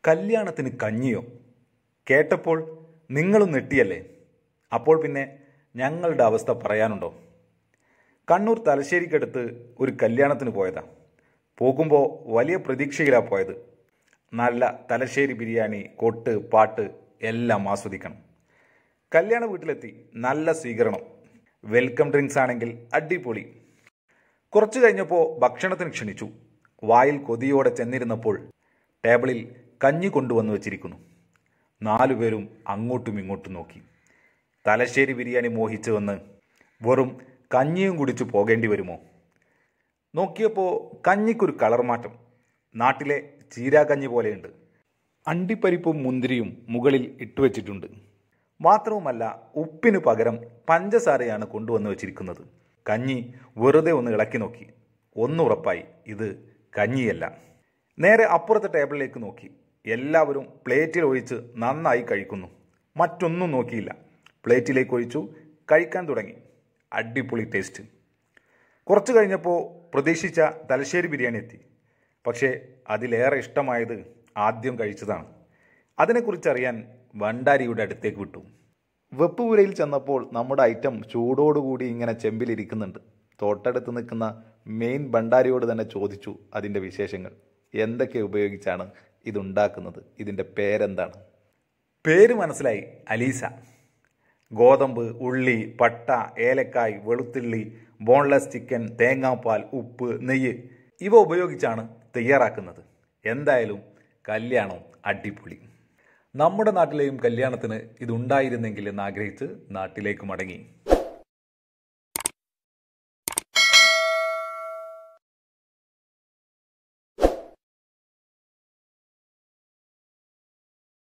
കല്യാണത്തിന് കഞ്ഞിയോ കേട്ടപ്പോൾ നിങ്ങളും നെട്ടിയല്ലേ അപ്പോൾ പിന്നെ ഞങ്ങളുടെ അവസ്ഥ പറയാനുണ്ടോ കണ്ണൂർ തലശ്ശേരിക്കടുത്ത് ഒരു കല്യാണത്തിന് പോയതാ പോകുമ്പോൾ വലിയ പ്രതീക്ഷയിലാ പോയത് നല്ല തലശ്ശേരി ബിരിയാണി കൊട്ട് പാട്ട് എല്ലാം ആസ്വദിക്കണം കല്യാണ വീട്ടിലെത്തി നല്ല സ്വീകരണം വെൽക്കം ഡ്രിങ്ക്സ് ആണെങ്കിൽ അടിപൊളി കുറച്ചു കഴിഞ്ഞപ്പോൾ ഭക്ഷണത്തിന് ക്ഷണിച്ചു വായിൽ കൊതിയോടെ ചെന്നിരുന്നപ്പോൾ ടേബിളിൽ കഞ്ഞി കൊണ്ടുവന്നു വച്ചിരിക്കുന്നു നാലുപേരും അങ്ങോട്ടും ഇങ്ങോട്ടും നോക്കി തലശ്ശേരി ബിരിയാണി മോഹിച്ചു വന്ന് വെറും കഞ്ഞിയും കുടിച്ചു പോകേണ്ടി വരുമോ നോക്കിയപ്പോൾ കഞ്ഞിക്കൊരു കളർ മാറ്റം നാട്ടിലെ ചീരാകഞ്ഞി പോലെയുണ്ട് അണ്ടിപ്പരിപ്പും മുന്തിരിയും മുകളിൽ ഇട്ടുവച്ചിട്ടുണ്ട് മാത്രവുമല്ല ഉപ്പിന് പകരം പഞ്ചസാരയാണ് കൊണ്ടുവന്ന് വെച്ചിരിക്കുന്നത് കഞ്ഞി വെറുതെ ഒന്ന് ഇളക്കി നോക്കി ഒന്നുറപ്പായി ഇത് കഞ്ഞിയല്ല നേരെ അപ്പുറത്തെ ടേബിളിലേക്ക് നോക്കി എല്ലാവരും പ്ലേറ്റിൽ ഒഴിച്ച് നന്നായി കഴിക്കുന്നു മറ്റൊന്നും നോക്കിയില്ല പ്ലേറ്റിലേക്ക് ഒഴിച്ചു കഴിക്കാൻ തുടങ്ങി അടിപൊളി ടേസ്റ്റ് കുറച്ച് കഴിഞ്ഞപ്പോൾ പ്രതീക്ഷിച്ച തലശ്ശേരി ബിരിയാണി എത്തി പക്ഷേ അതിലേറെ ഇഷ്ടമായത് ആദ്യം കഴിച്ചതാണ് അതിനെക്കുറിച്ച് അറിയാൻ ഭണ്ഡാരിയുടെ അടുത്തേക്ക് വിട്ടു വെപ്പുപുരയിൽ ചെന്നപ്പോൾ നമ്മുടെ ഐറ്റം ചൂടോടുകൂടി ഇങ്ങനെ ചെമ്പിലിരിക്കുന്നുണ്ട് തൊട്ടടുത്ത് നിൽക്കുന്ന മെയിൻ ഭണ്ഡാരിയോട് തന്നെ ചോദിച്ചു അതിൻ്റെ വിശേഷങ്ങൾ എന്തൊക്കെ ഉപയോഗിച്ചാണ് ഇതുണ്ടാക്കുന്നത് ഇതിൻ്റെ പേരെന്താണ് പേര് മനസ്സിലായി അലീസ ഗോതമ്പ് ഉള്ളി പട്ട ഏലക്കായ് വെളുത്തുള്ളി ബോൺലെസ് ചിക്കൻ തേങ്ങാപ്പാൽ ഉപ്പ് നെയ്യ് ഇവ ഉപയോഗിച്ചാണ് തയ്യാറാക്കുന്നത് എന്തായാലും കല്യാണം അടിപൊളി നമ്മുടെ നാട്ടിലെയും കല്യാണത്തിന് ഇതുണ്ടായിരുന്നെങ്കിൽ എന്ന് ആഗ്രഹിച്ച് നാട്ടിലേക്ക് മടങ്ങി